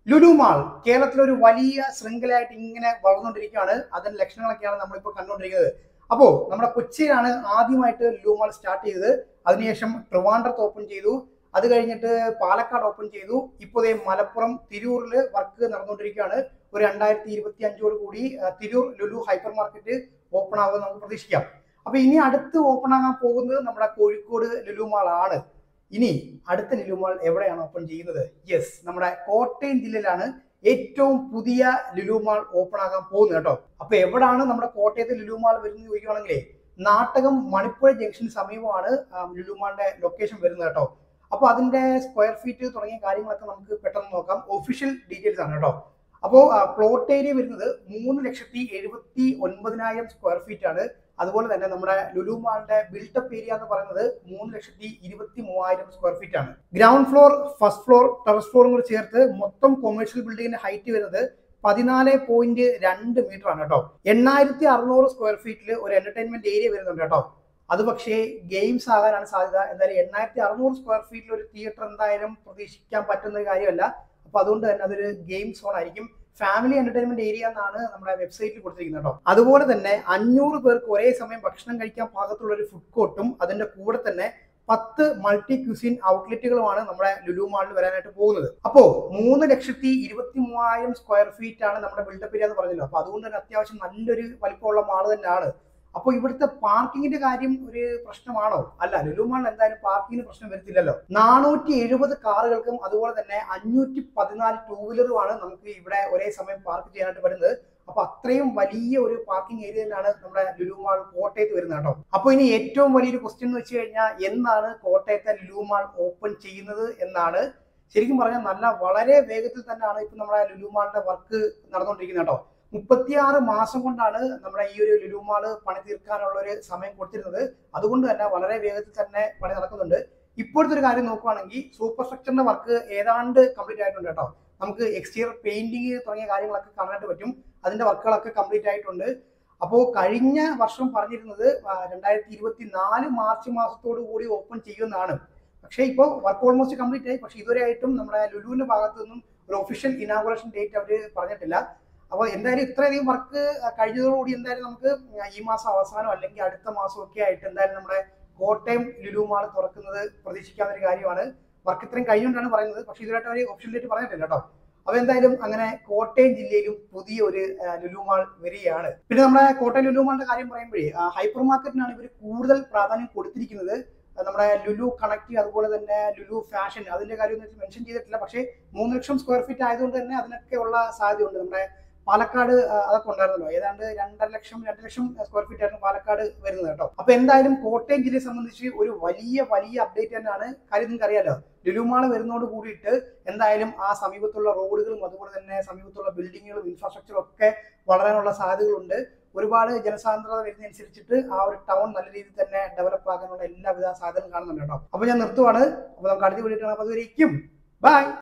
Lulu mall കേരളത്തിലെ ഒരു വലിയ ശൃംഖലയായിട്ട് ഇങ്ങനെ വളർന്നുകൊണ്ടിരിക്കുകയാണ് അതിന്റെ ലക്ഷണങ്ങളൊക്കെയാണ് നമ്മളിപ്പോൾ കണ്ടുകൊണ്ടിരിക്കുന്നത് അപ്പോൾ നമ്മുടെ കൊച്ചിയിലാണ് ആദ്യമായിട്ട് ലുലു മാൾ സ്റ്റാർട്ട് ചെയ്തത് അതിനുശേഷം ട്രിവാൻഡ്രത്ത് ഓപ്പൺ ചെയ്തു അത് കഴിഞ്ഞിട്ട് പാലക്കാട് ഓപ്പൺ ചെയ്തു ഇപ്പോൾ ദേ മലപ്പുറം തിരൂരിൽ വർക്ക് നടന്നുകൊണ്ടിരിക്കുകയാണ് ഒരു രണ്ടായിരത്തി ഇരുപത്തി അഞ്ചോട് കൂടി ആ, Tirur Lulu hypermarket open ആകുമെന്ന് നമുക്ക് പ്രതീക്ഷിക്കാം അപ്പൊ ഇനി അടുത്ത് ഓപ്പൺ ആകാൻ പോകുന്നത് നമ്മുടെ കോഴിക്കോട് ലുലു മാൾ ആണ് ഇനി അടുത്ത ലുലു മാൾ എവിടെയാണ് ഓപ്പൺ ചെയ്യുന്നത് യെസ് നമ്മുടെ കോട്ടയം ജില്ലയിലാണ് ഏറ്റവും പുതിയ ലുലു മാൾ ഓപ്പൺ ആകാൻ പോകുന്നത് കേട്ടോ അപ്പൊ എവിടാണ് നമ്മുടെ കോട്ടയത്തെ ലുലു മാൾ വരുന്നത് ചോദിക്കുകയാണെങ്കിലേ നാട്ടകം മണിപ്പുഴ ജംഗ്ഷന് സമീപമാണ് ആ, ലുലു മാളിന്റെ ലൊക്കേഷൻ വരുന്നത് കേട്ടോ അപ്പൊ അതിന്റെ സ്ക്വയർ ഫീറ്റ് തുടങ്ങിയ കാര്യങ്ങളൊക്കെ നമുക്ക് പെട്ടെന്ന് നോക്കാം ഒഫീഷ്യൽ ഡീറ്റെയിൽസ് ആണ് കേട്ടോ അപ്പോൾ പ്ലോട്ട് ഏരിയ വരുന്നത് മൂന്ന് ലക്ഷത്തി എഴുപത്തി ഒൻപതിനായിരം സ്ക്വയർ ഫീറ്റ് ആണ് അതുപോലെ തന്നെ നമ്മുടെ ലുലു മാളിന്റെ ബിൽട്ടപ്പ് ഏരിയ എന്ന് പറയുന്നത് മൂന്ന് ലക്ഷത്തി ഇരുപത്തി മൂവായിരം സ്ക്വയർ ഫീറ്റ് ആണ് ground floor first floor terrace ഫ്ലോറും കൂടി ചേർത്ത് മൊത്തം കൊമേഴ്ഷ്യൽ ബിൽഡിങ്ങിന്റെ ഹൈറ്റ് വരുന്നത് പതിനാല് പോയിന്റ് രണ്ട് മീറ്റർ ആണ് കേട്ടോ എണ്ണായിരത്തി അറുന്നൂറ് സ്ക്വയർ ഫീറ്റിൽ ഒരു എന്റർടൈൻമെന്റ് ഏരിയ വരുന്നുണ്ട് കേട്ടോ അത് പക്ഷേ ഗെയിംസ് ആകാനാണ് സാധ്യത എന്തായാലും എണ്ണായിരത്തി അറുന്നൂറ് സ്ക്വയർ ഫീറ്റിൽ ഒരു തിയേറ്റർ എന്തായാലും പ്രതീക്ഷിക്കാൻ പറ്റുന്ന ഒരു കാര്യമല്ല അപ്പൊ അതുകൊണ്ട് തന്നെ അതൊരു ഗെയിം സോൺ ആയിരിക്കും ഫാമിലി എന്റർടൈൻമെന്റ് ഏരിയ എന്നാണ് നമ്മുടെ വെബ്സൈറ്റിൽ കൊടുത്തിരിക്കുന്നത് കേട്ടോ അതുപോലെ തന്നെ അഞ്ഞൂറ് പേർക്ക് ഒരേ സമയം ഭക്ഷണം കഴിക്കാൻ പാകത്തുള്ള ഒരു ഫുഡ് കോർട്ടും അതിന്റെ കൂടെ തന്നെ പത്ത് മൾട്ടി ക്യൂസിൻ ഔട്ട്ലെറ്റുകളുമാണ് നമ്മുടെ ലുലു മാളിൽ വരാനായിട്ട് പോകുന്നത് അപ്പോ മൂന്ന് ലക്ഷത്തി ഇരുപത്തി മൂവായിരം സ്ക്വയർ ഫീറ്റ് ആണ് നമ്മുടെ ബിൽഡപ്പ് ഏരിയ എന്ന് പറഞ്ഞല്ലോ അപ്പൊ അതുകൊണ്ട് തന്നെ അത്യാവശ്യം നല്ലൊരു വലിപ്പമുള്ള മാള് തന്നെയാണ് അപ്പോൾ ഇവിടുത്തെ പാർക്കിങ്ങിന്റെ കാര്യം ഒരു പ്രശ്നമാണോ അല്ല ലുലു മാളിൽ എന്തായാലും പാർക്കിങ്ങിന് പ്രശ്നം വരുത്തില്ലല്ലോ നാനൂറ്റി എഴുപത് കാറുകൾക്കും അതുപോലെ തന്നെ അഞ്ഞൂറ്റി പതിനാല് ടൂ വീലറുമാണ് നമുക്ക് ഇവിടെ ഒരേ സമയം പാർക്ക് ചെയ്യാനായിട്ട് വരുന്നത് അപ്പൊ അത്രയും വലിയ ഒരു പാർക്കിംഗ് ഏരിയ തന്നെയാണ് നമ്മുടെ ലുലു മാൾ കോട്ടയത്ത് വരുന്നത് കേട്ടോ അപ്പൊ ഇനി ഏറ്റവും വലിയൊരു ക്വസ്റ്റ്യൻ എന്ന് വെച്ച് കഴിഞ്ഞാൽ എന്നാണ് കോട്ടയത്തെ ലുലു മാൾ ഓപ്പൺ ചെയ്യുന്നത് എന്നാണ് ശരിക്കും പറഞ്ഞാൽ നല്ല വളരെ വേഗത്തിൽ തന്നെയാണ് ഇപ്പൊ നമ്മുടെ ലുലു മാളിന്റെ വർക്ക് നടന്നുകൊണ്ടിരിക്കുന്നത് കേട്ടോ മുപ്പത്തിയാറ് മാസം കൊണ്ടാണ് നമ്മുടെ ഈ ഒരു ലുലു മാള് പണി തീർക്കാനുള്ള ഒരു സമയം കൊടുത്തിരുന്നത് അതുകൊണ്ട് തന്നെ വളരെ വേഗത്തിൽ തന്നെ പണി നടക്കുന്നുണ്ട് ഇപ്പോഴത്തെ ഒരു കാര്യം നോക്കുവാണെങ്കിൽ സൂപ്പർ സ്ട്രക്ചറിന്റെ വർക്ക് ഏതാണ്ട് കംപ്ലീറ്റ് ആയിട്ടുണ്ട് കേട്ടോ നമുക്ക് എക്സ്റ്റീരിയർ പെയിന്റിങ് തുടങ്ങിയ കാര്യങ്ങളൊക്കെ കാണാനായിട്ട് പറ്റും അതിന്റെ വർക്കുകളൊക്കെ കംപ്ലീറ്റ് ആയിട്ടുണ്ട് അപ്പോൾ കഴിഞ്ഞ വർഷം പറഞ്ഞിരുന്നത് രണ്ടായിരത്തി ഇരുപത്തി നാല് മാർച്ച് മാസത്തോടു കൂടി ഓപ്പൺ ചെയ്യുമെന്നാണ് പക്ഷേ ഇപ്പോൾ വർക്ക് ഓൾമോസ്റ്റ് കംപ്ലീറ്റ് ആയി പക്ഷേ ഇതുവരെ ആയിട്ടും നമ്മുടെ ലുലുവിന്റെ ഭാഗത്തു നിന്നും ഒരു ഒഫീഷ്യൽ ഇനാഗുറേഷൻ ഡേറ്റ് അവർ പറഞ്ഞിട്ടില്ല അപ്പോൾ എന്തായാലും ഇത്രയധികം വർക്ക് കഴിഞ്ഞതോടുകൂടി എന്തായാലും നമുക്ക് ഈ മാസം അവസാനം അല്ലെങ്കിൽ അടുത്ത മാസം ഒക്കെ ആയിട്ട് എന്തായാലും നമ്മുടെ കോട്ടയം ലുലു മാൾ തുറക്കുന്നത് പ്രതീക്ഷിക്കാവുന്ന ഒരു കാര്യമാണ് വർക്ക് ഇത്രയും കഴിഞ്ഞുകൊണ്ടാണ് പറയുന്നത് പക്ഷേ ഇതുവരെയായിട്ട് അവർ ഒഫീഷ്യൽ ഡേറ്റ് പറഞ്ഞിട്ടില്ല കേട്ടോ അപ്പോൾ എന്തായാലും അങ്ങനെ കോട്ടയം ജില്ലയിലും പുതിയ ഒരു ആ, ലുലു മാൾ വരികയാണ് പിന്നെ നമ്മുടെ കോട്ടയം ലുലു മാളിന്റെ കാര്യം പറയുമ്പോഴേ ഹൈപ്പർ മാർക്കറ്റിനാണ് ഇവർ കൂടുതൽ പ്രാധാന്യം കൊടുത്തിരിക്കുന്നത് ആ, നമ്മുടെ ലുലു കണക്ട് അതുപോലെ തന്നെ ലുലു ഫാഷൻ അതിന്റെ കാര്യം ഒന്നും മെൻഷൻ ചെയ്തിട്ടില്ല പക്ഷേ മൂന്ന് ലക്ഷം സ്ക്വയർ ഫീറ്റ് ആയതുകൊണ്ട് തന്നെ അതിനൊക്കെ ഉള്ള സാധ്യതയുണ്ട് നമ്മുടെ പാലക്കാട് ആ, അതൊക്കെ ഉണ്ടായിരുന്നല്ലോ ഏതാണ്ട് രണ്ടര ലക്ഷം രണ്ട് ലക്ഷം സ്ക്വയർ ഫീറ്റ് ആയിരുന്നു പാലക്കാട് വരുന്നത് കേട്ടോ അപ്പൊ എന്തായാലും കോട്ടയം ജില്ലയെ സംബന്ധിച്ച് ഒരു വലിയ വലിയ അപ്ഡേറ്റ് തന്നെയാണ് കാര്യം നിങ്ങൾക്ക് അറിയാലോ ലുലുമാള് വരുന്നതോട് കൂടിയിട്ട് എന്തായാലും ആ സമീപത്തുള്ള റോഡുകളും അതുപോലെ തന്നെ സമീപത്തുള്ള ബിൽഡിങ്ങുകളും ഇൻഫ്രാസ്ട്രക്ചറും ഒക്കെ വളരാനുള്ള സാധ്യതകളുണ്ട് ഒരുപാട് ജനസാന്ദ്രത വരുന്നതനുസരിച്ചിട്ട് ആ ഒരു ടൗൺ നല്ല രീതിയിൽ തന്നെ ഡെവലപ്പ് ആകാനുള്ള എല്ലാവിധ സാധ്യതകളും കാണുന്നുണ്ട് കേട്ടോ അപ്പൊ ഞാൻ നിർത്തുവാണ് അപ്പൊ നമുക്ക് അടുത്ത വീഡിയോ കാണാം അപ്പൊ അതുവരേക്കും ബൈ